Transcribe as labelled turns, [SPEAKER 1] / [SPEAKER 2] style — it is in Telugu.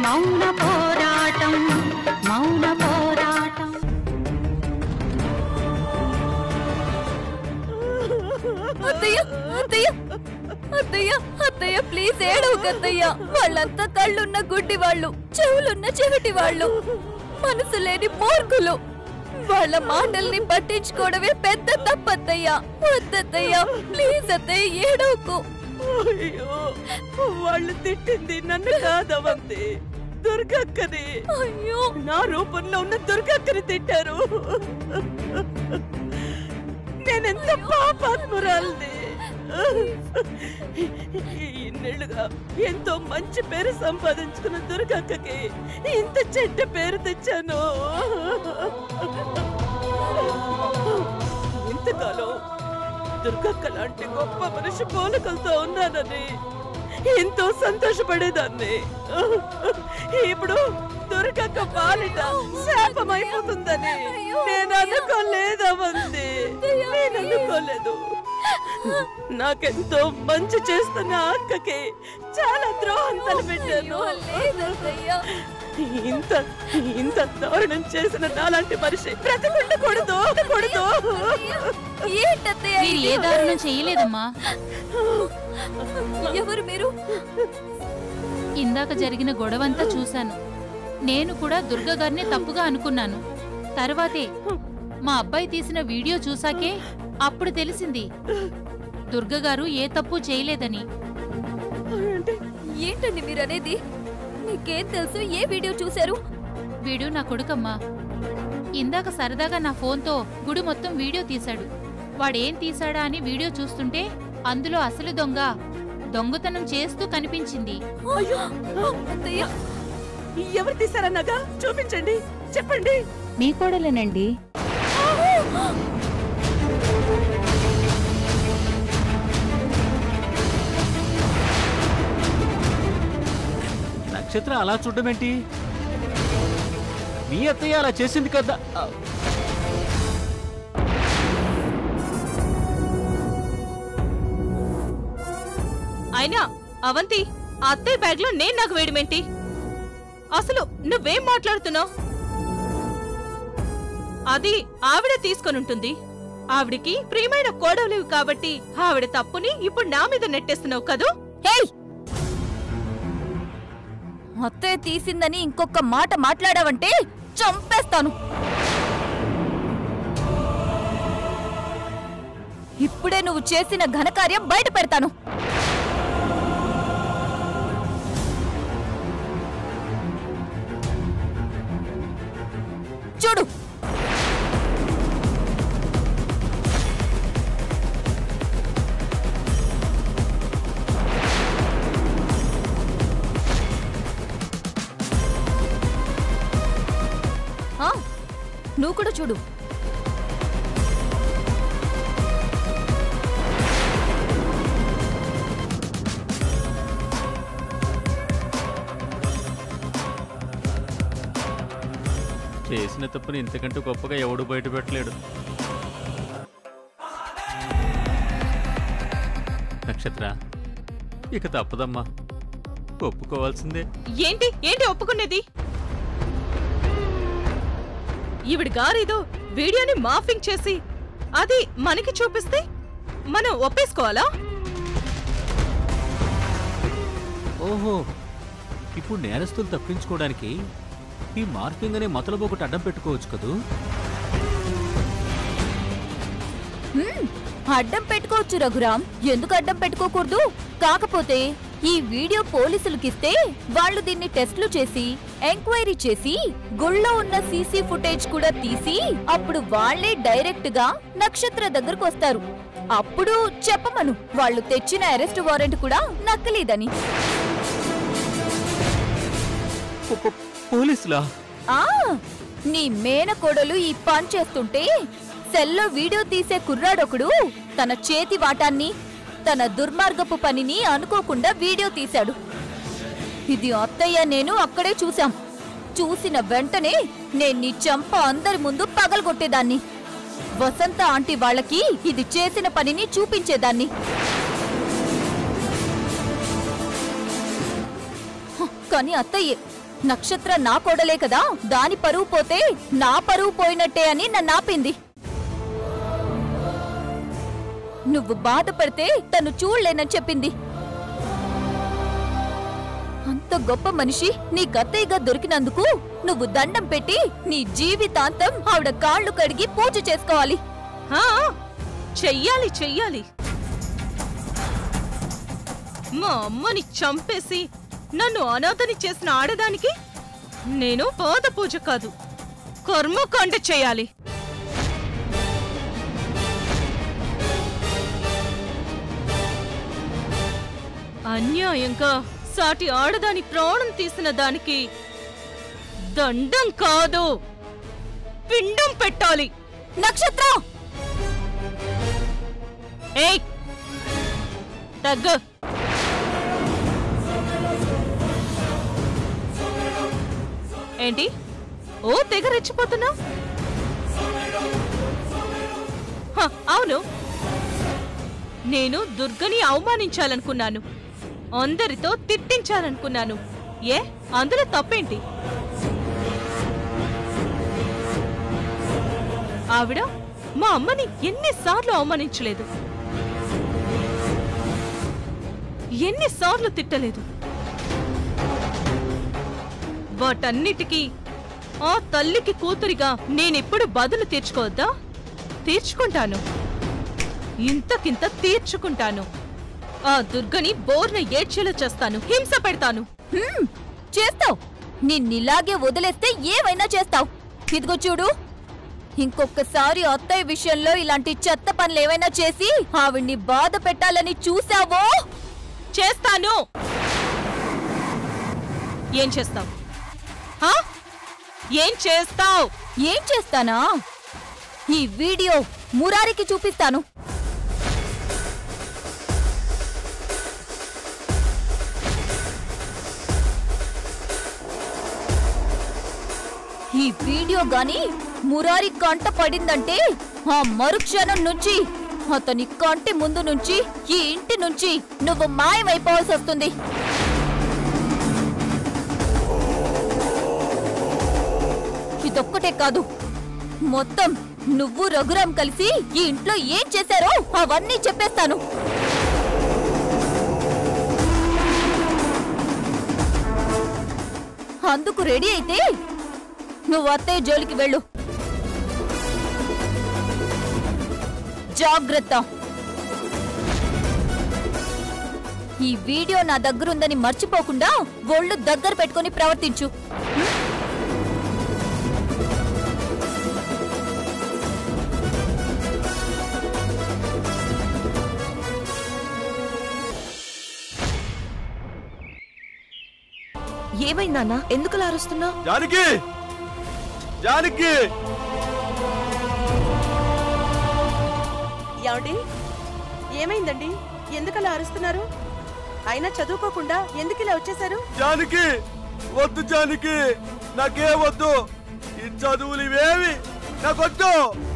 [SPEAKER 1] మౌన పోరాటం మౌన పోరాటం
[SPEAKER 2] అత్తయ్య అత్తయ్య అత్తయ్య అత్తయ్య ప్లీజ్ ఏడవకు అత్తయ్య వాళ్ళంతా కళ్ళున్న గుడ్డి వాళ్ళు చెవులున్న చెవిటి వాళ్ళు మనసు లేని మూర్ఖులు వాళ్ళ మాటల్ని పట్టించుకోవడమే పెద్ద తప్పత్తయ్య వద్దత్తయ్య ప్లీజ్ అత్తయ్య ఏడవకు
[SPEAKER 3] అయ్యో వాళ్ళు తిట్టింది నన్ను కాదవంతి దుర్గక్కని
[SPEAKER 2] అయ్యో
[SPEAKER 3] నా రూపంలో ఉన్న దుర్గక్కని తిట్టారు నేనెంత పాపాత్మురాల్ని ఇన్నేళ్లుగా ఎంతో మంచి పేరు సంపాదించుకున్న దుర్గక్కకి ఇంత చెడ్డ పేరు తెచ్చాను ఇంతకాలం దుర్గక్క లాంటి గొప్ప మనిషి పోలికలతో ఉన్నానని ఎంతో సంతోషపడేదాన్ని ఇప్పుడు దుర్గక్క పాలిట శాపమైపోతుందని నేను అనుకోలేదవంది నేను అనుకోలేదు నాకెంతో మంచి చేస్తున్న ఆ అక్కకి చాలా ద్రోహం తలపెట్టాను
[SPEAKER 2] లేదత్తయ్య
[SPEAKER 3] ఇంత ఇంత దారుణం చేసిన నాలాంటి మనిషి బ్రతికుండకూడదు కూడదు
[SPEAKER 2] ఏంటత్తయ్య
[SPEAKER 4] మీరు
[SPEAKER 2] ఇది?
[SPEAKER 4] ఏ దారుణం చేయలేదమ్మా
[SPEAKER 2] ఎవరు మీరు
[SPEAKER 4] ఇందాక జరిగిన గొడవంతా చూశాను నేను కూడా దుర్గ గారిని తప్పుగా అనుకున్నాను తర్వాతే మా అబ్బాయి తీసిన వీడియో చూసాకే అప్పుడు తెలిసింది దుర్గ గారు ఏ తప్పు చేయలేదని
[SPEAKER 3] అంటే
[SPEAKER 2] ఏంటండి మీరు అనేది నీకేం తెలుసు ఏ వీడియో చూశారు
[SPEAKER 4] వీడు నా కొడుకమ్మా ఇందాక సరదాగా నా ఫోన్తో గుడి మొత్తం వీడియో తీశాడు వాడేం తీశాడా అని వీడియో చూస్తుంటే అందులో అసలు దొంగ దొంగతనం చేస్తూ కనిపించింది
[SPEAKER 3] అయ్యో
[SPEAKER 2] అత్తయ్య
[SPEAKER 3] ఎవరు తీసారన్నగా చూపించండి చెప్పండి
[SPEAKER 5] మీ కోడలేనండి
[SPEAKER 6] నక్షత్రం అలా చూడమేంటి మీ అత్తయ్య అలా చేసింది కదా ఆ,
[SPEAKER 7] అయినా అవంతి ఆ అత్తయ్య బ్యాగ్ లో నేను నాకు వేయడమేంటి అసలు నువ్వేం మాట్లాడుతున్నావు అది ఆవిడ తీసుకొని ఉంటుంది ఆవిడికి ప్రియమైన కోడవలేవు కాబట్టి ఆవిడ తప్పుని ఇప్పుడు నా మీద నెట్టేస్తున్నావు కదూ
[SPEAKER 2] హేయ్ అత్తయ్య తీసిందని ఇంకొక మాట మాట్లాడావంటే చంపేస్తాను ఇప్పుడే నువ్వు చేసిన ఘనకార్యం బయట పెడతాను చూడు ఆ, నువ్వు కూడా చూడు
[SPEAKER 6] చేసిన తప్పుని ఇంతకంటే గొప్పగా ఎవడు బయట పెట్టలేడు నక్షత్ర ఇక తప్పదమ్మా ఒప్పుకోవాల్సిందే
[SPEAKER 7] ఏంటి ఏంటి ఒప్పుకునేది ఈవిడ గారేదో వీడియోని మాఫింగ్ చేసి అది మనకి చూపిస్తే మనం ఒప్పేసుకోవాలా
[SPEAKER 6] ఓహో ఇప్పుడు నేరస్తులు తప్పించుకోవడానికి ఈ మార్పింగ్ అనే మతలబు ఒకటి అడ్డం పెట్టుకోవచ్చు కదూ
[SPEAKER 2] హ్మ్, అడ్డం పెట్టుకోవచ్చు రఘురాం ఎందుకు అడ్డం పెట్టుకోకూడదు కాకపోతే ఈ వీడియో పోలీసులకిస్తే వాళ్ళు దీన్ని టెస్ట్లు చేసి ఎంక్వైరీ చేసి గుళ్ళో ఉన్న సీసీ ఫుటేజ్ కూడా తీసి అప్పుడు వాళ్ళే డైరెక్ట్ గా నక్షత్ర దగ్గరకు వస్తారు అప్పుడు చెప్పమను వాళ్ళు తెచ్చిన అరెస్ట్ వారెంట్ కూడా నక్కలేదని
[SPEAKER 6] పో- పో- పోలీసులా
[SPEAKER 2] ఆ నీ మేనకోడలు ఈ పని చేస్తుంటే సెల్లో వీడియో తీసే కుర్రాడొకడు తన చేతి వాటాన్ని తన దుర్మార్గపు పనిని అనుకోకుండా వీడియో తీశాడు ఇది అత్తయ్య నేను అక్కడే చూశాం చూసిన వెంటనే నేను నీ చంప అందరి ముందు పగలగొట్టేదాన్ని వసంత ఆంటీ వాళ్ళకి ఇది చేసిన పనిని చూపించేదాన్ని హ, కానీ అత్తయ్యే నక్షత్ర నా కోడలే కదా దాని పరువు పోతే నా పరువు పోయినట్టే అని నన్ను ఆపింది నువ్వు బాధపడితే తను చూడలేనని చెప్పింది అంత గొప్ప మనిషి నీ కత్తయ్యగా దొరికినందుకు నువ్వు దండం పెట్టి నీ జీవితాంతం ఆవిడ కాళ్ళు కడిగి పూజ చేసుకోవాలి
[SPEAKER 7] హా, చెయ్యాలి చెయ్యాలి మా అమ్మని చంపేసి నన్ను అనాథని చేసిన ఆడదానికి నేను పాద పూజ కాదు కర్మకాండ చేయాలి అన్యాయంగా సాటి ఆడదాని ప్రాణం తీసిన దానికి దండం కాదు పిండం పెట్టాలి
[SPEAKER 2] నక్షత్రం
[SPEAKER 7] ఏయ్ తగ్గు ఏంటి ఓ తెగ రెచ్చిపోతున్నా అవును నేను దుర్గని అవమానించాలనుకున్నాను అందరితో తిట్టించాలనుకున్నాను ఏ అందులో తప్పేంటి ఆవిడ మా అమ్మని ఎన్నిసార్లు అవమానించలేదు ఎన్నిసార్లు తిట్టలేదు వాటన్నిటికీ ఆ తల్లికి కూతురిగా నేనెప్పుడు బదులు తీర్చుకోవద్దా తీర్చుకుంటాను ఇంతకింత తీర్చుకుంటాను ఆ దుర్గని బోర్న ఏడ్చేలా చేస్తాను హింస పెడతాను
[SPEAKER 2] హ్మ్, చేస్తావ్ నిన్నిలాగే వదిలేస్తే ఏమైనా చేస్తావ్ ఇదిగో చూడు ఇంకొకసారి అత్తయ్య విషయంలో ఇలాంటి చెత్త పనులు ఏమైనా చేసి ఆవిడ్ని బాధ పెట్టాలని చూసావో
[SPEAKER 7] చేస్తాను ఏం చేస్తావు హా? ఏం చేస్తావు
[SPEAKER 2] ఏం చేస్తానా ఈ వీడియో మురారికి చూపిస్తాను ఈ వీడియో గాని మురారి కంట పడిందంటే ఆ మరుక్షణం నుంచి అతని కంటి ముందు నుంచి ఈ ఇంటి నుంచి నువ్వు మాయమైపోవాల్సి వస్తుంది ఇదొక్కటే కాదు మొత్తం నువ్వు రఘురాం కలిసి ఈ ఇంట్లో ఏం చేశారో అవన్నీ చెప్పేస్తాను అందుకు రెడీ అయితే నువ్వు అత్తయ్య జోలికి వెళ్ళు జాగ్రత్త ఈ వీడియో నా దగ్గరుందని మర్చిపోకుండా ఒళ్ళు దగ్గర పెట్టుకొని ప్రవర్తించు
[SPEAKER 3] ఏమైందన్నా ఎందుకు అలా అరుస్తున్నావు
[SPEAKER 5] జానకి జానకి
[SPEAKER 3] ఏమండి ఏమైందండి ఎందుకు అలా అరుస్తున్నారు అయినా చదువుకోకుండా ఎందుకు ఇలా వచ్చేసారు
[SPEAKER 5] జానకి వద్దు జానకి నాకే వద్దు ఈ చదువులు ఇవేవి నాకొద్దు